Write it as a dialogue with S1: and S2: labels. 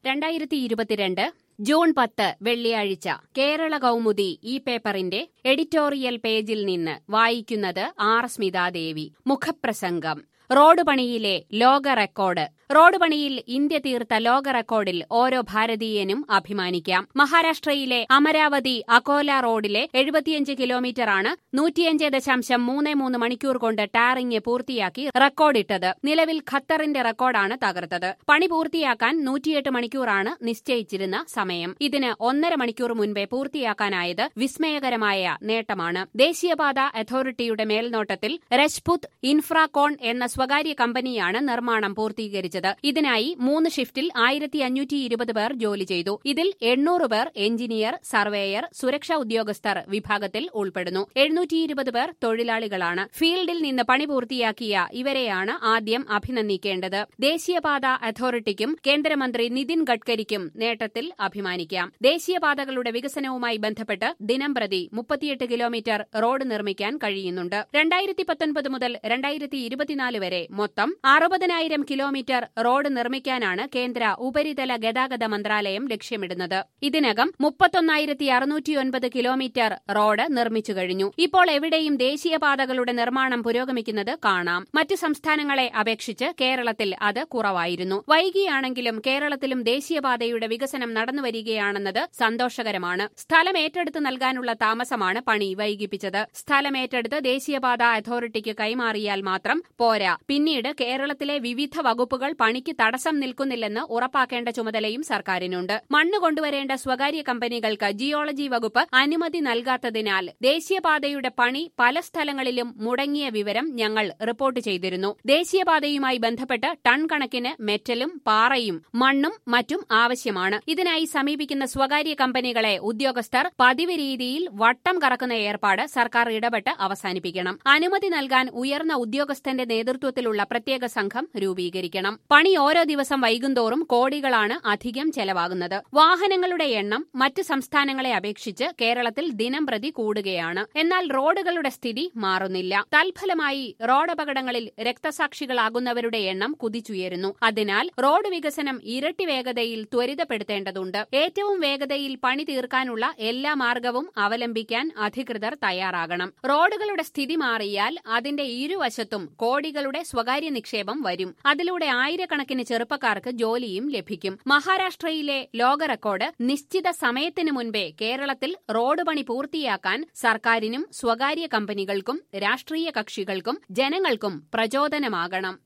S1: രണ്ടായിരത്തി ഇരുപത്തിരണ്ട് ജൂൺ പത്ത് വെള്ളിയാഴ്ച കേരള കൗമുദി ഈ പേപ്പറിന്റെ എഡിറ്റോറിയൽ പേജിൽ നിന്ന് വായിക്കുന്നത് ആർ സ്മിതാദേവി മുഖപ്രസംഗം റോഡ് പണിയിലെ ലോക റെക്കോർഡ് റോഡ് പണിയിൽ ഇന്ത്യ തീർത്ത ലോക റെക്കോർഡിൽ ഓരോ ഭാരതീയനും അഭിമാനിക്കാം മഹാരാഷ്ട്രയിലെ അമരാവതി അകോല റോഡിലെ എഴുപത്തിയഞ്ച് കിലോമീറ്ററാണ് നൂറ്റിയഞ്ച് ദശാംശം മൂന്ന് മൂന്ന് മണിക്കൂർ കൊണ്ട് ടാറിംഗ് പൂർത്തിയാക്കി റെക്കോർഡിട്ടത് നിലവിൽ ഖത്തറിന്റെ റെക്കോർഡാണ് തകർത്തത് പണി പൂർത്തിയാക്കാൻ നൂറ്റിയെട്ട് മണിക്കൂറാണ് നിശ്ചയിച്ചിരുന്ന സമയം ഇതിന് ഒന്നര മണിക്കൂർ മുൻപേ പൂർത്തിയാക്കാനായത് വിസ്മയകരമായ നേട്ടമാണ് ദേശീയപാത അതോറിറ്റിയുടെ മേൽനോട്ടത്തിൽ രജ്പുത് ഇൻഫ്രാകോൺ എന്ന സ്വകാര്യ കമ്പനിയാണ് നിർമ്മാണം പൂർത്തീകരിച്ചത് ഇതിനായി മൂന്ന് ഷിഫ്റ്റിൽ ആയിരത്തി അഞ്ഞൂറ്റി ഇരുപത് പേർ ജോലി ചെയ്തു ഇതിൽ എണ്ണൂറ് പേർ എഞ്ചിനീയർ സർവേയർ സുരക്ഷാ ഉദ്യോഗസ്ഥർ വിഭാഗത്തിൽ ഉൾപ്പെടുന്നു എഴുന്നൂറ്റി ഇരുപത് പേർ തൊഴിലാളികളാണ് ഫീൽഡിൽ നിന്ന് പണി പൂർത്തിയാക്കിയ ഇവരെയാണ് ആദ്യം അഭിനന്ദിക്കേണ്ടത് ദേശീയപാത അതോറിറ്റിക്കും കേന്ദ്രമന്ത്രി നിതിൻ ഗഡ്കരിക്കും നേട്ടത്തിൽ അഭിമാനിക്കാം ദേശീയപാതകളുടെ വികസനവുമായി ബന്ധപ്പെട്ട് ദിനംപ്രതി മുപ്പത്തിയെട്ട് കിലോമീറ്റർ റോഡ് നിർമ്മിക്കാൻ കഴിയുന്നുണ്ട് രണ്ടായിരത്തി പത്തൊൻപത് മുതൽ രണ്ടായിരത്തി ഇരുപത്തിനാല് വരെ മൊത്തം അറുപതിനായിരം കിലോമീറ്റർ റോഡ് നിർമ്മിക്കാനാണ് കേന്ദ്ര ഉപരിതല ഗതാഗത മന്ത്രാലയം ലക്ഷ്യമിടുന്നത് ഇതിനകം മുപ്പത്തൊന്നായിരത്തി അറുന്നൂറ്റിയൊൻപത് കിലോമീറ്റർ റോഡ് നിർമ്മിച്ചു കഴിഞ്ഞു ഇപ്പോൾ എവിടെയും ദേശീയപാതകളുടെ നിർമ്മാണം പുരോഗമിക്കുന്നത് കാണാം മറ്റ് സംസ്ഥാനങ്ങളെ അപേക്ഷിച്ച് കേരളത്തിൽ അത് കുറവായിരുന്നു വൈകിയാണെങ്കിലും കേരളത്തിലും ദേശീയപാതയുടെ വികസനം നടന്നുവരികയാണെന്നത് സന്തോഷകരമാണ് സ്ഥലം ഏറ്റെടുത്ത് നൽകാനുള്ള താമസമാണ് പണി വൈകിപ്പിച്ചത് സ്ഥലം ഏറ്റെടുത്ത് ദേശീയപാത അതോറിറ്റിക്ക് കൈമാറിയാൽ മാത്രം പോരാ പിന്നീട് കേരളത്തിലെ വിവിധ വകുപ്പുകൾ പണിക്ക് തടസ്സം നിൽക്കുന്നില്ലെന്ന് ഉറപ്പാക്കേണ്ട ചുമതലയും സർക്കാരിനുണ്ട് മണ്ണ് കൊണ്ടുവരേണ്ട സ്വകാര്യ കമ്പനികൾക്ക് ജിയോളജി വകുപ്പ് അനുമതി നൽകാത്തതിനാൽ ദേശീയപാതയുടെ പണി പല സ്ഥലങ്ങളിലും മുടങ്ങിയ വിവരം ഞങ്ങൾ റിപ്പോർട്ട് ചെയ്തിരുന്നു ദേശീയപാതയുമായി ബന്ധപ്പെട്ട് ടൺ കണക്കിന് മെറ്റലും പാറയും മണ്ണും മറ്റും ആവശ്യമാണ് ഇതിനായി സമീപിക്കുന്ന സ്വകാര്യ കമ്പനികളെ ഉദ്യോഗസ്ഥർ പതിവ് രീതിയിൽ വട്ടം കറക്കുന്ന ഏർപ്പാട് സർക്കാർ ഇടപെട്ട് അവസാനിപ്പിക്കണം അനുമതി നൽകാൻ ഉയർന്ന ഉദ്യോഗസ്ഥന്റെ നേതൃത്വത്തിലുള്ള പ്രത്യേക സംഘം രൂപീകരിക്കണം പണി ഓരോ ദിവസം വൈകുന്തോറും കോടികളാണ് അധികം ചെലവാകുന്നത് വാഹനങ്ങളുടെ എണ്ണം മറ്റ് സംസ്ഥാനങ്ങളെ അപേക്ഷിച്ച് കേരളത്തിൽ ദിനം പ്രതി കൂടുകയാണ് എന്നാൽ റോഡുകളുടെ സ്ഥിതി മാറുന്നില്ല തൽഫലമായി റോഡപകടങ്ങളിൽ രക്തസാക്ഷികളാകുന്നവരുടെ എണ്ണം കുതിച്ചുയരുന്നു അതിനാൽ റോഡ് വികസനം ഇരട്ടി വേഗതയിൽ ത്വരിതപ്പെടുത്തേണ്ടതുണ്ട് ഏറ്റവും വേഗതയിൽ പണി തീർക്കാനുള്ള എല്ലാ മാർഗവും അവലംബിക്കാൻ അധികൃതർ തയ്യാറാകണം റോഡുകളുടെ സ്ഥിതി മാറിയാൽ അതിന്റെ ഇരുവശത്തും കോടികളുടെ സ്വകാര്യ നിക്ഷേപം വരും അതിലൂടെ ആയിരക്കണക്കിന് ചെറുപ്പക്കാർക്ക് ജോലിയും ലഭിക്കും മഹാരാഷ്ട്രയിലെ ലോക റെക്കോർഡ് നിശ്ചിത സമയത്തിനു മുൻപേ കേരളത്തിൽ റോഡ് പണി പൂർത്തിയാക്കാൻ സർക്കാരിനും സ്വകാര്യ കമ്പനികൾക്കും രാഷ്ട്രീയ കക്ഷികൾക്കും ജനങ്ങൾക്കും പ്രചോദനമാകണം